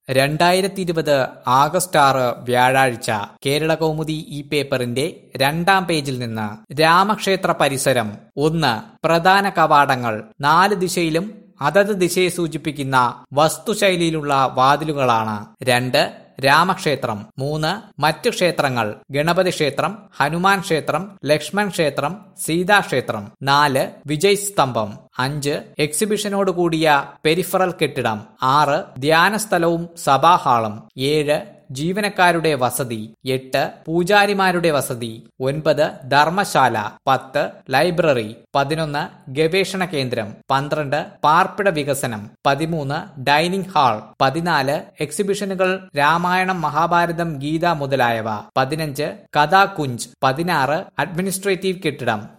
രണ്ടായിരത്തി ഇരുപത് ആഗസ്റ്റ് ആറ് വ്യാഴാഴ്ച കേരള കൗമുദി ഈ പേപ്പറിന്റെ രണ്ടാം പേജിൽ നിന്ന് രാമക്ഷേത്ര പരിസരം ഒന്ന് പ്രധാന കവാടങ്ങൾ നാല് ദിശയിലും അതത് ദിശയെ സൂചിപ്പിക്കുന്ന വസ്തുശൈലിയിലുള്ള വാതിലുകളാണ് രണ്ട് രാമക്ഷേത്രം മൂന്ന് മറ്റു ക്ഷേത്രങ്ങൾ ഗണപതി ക്ഷേത്രം ഹനുമാൻ ക്ഷേത്രം ലക്ഷ്മൺ ക്ഷേത്രം സീതാക്ഷേത്രം നാല് വിജയ് സ്തംഭം അഞ്ച് എക്സിബിഷനോട് കൂടിയ പെരിഫറൽ കെട്ടിടം ആറ് ധ്യാനസ്ഥലവും സഭാഹാളും ഏഴ് ജീവനക്കാരുടെ വസതി എട്ട് പൂജാരിമാരുടെ വസതി ഒൻപത് ധർമ്മശാല പത്ത് ലൈബ്രറി പതിനൊന്ന് ഗവേഷണ കേന്ദ്രം പന്ത്രണ്ട് പാർപ്പിട വികസനം പതിമൂന്ന് ഡൈനിങ് ഹാൾ പതിനാല് എക്സിബിഷനുകൾ രാമായണം മഹാഭാരതം ഗീത മുതലായവ പതിനഞ്ച് കഥാകുഞ്ച് പതിനാറ് അഡ്മിനിസ്ട്രേറ്റീവ് കെട്ടിടം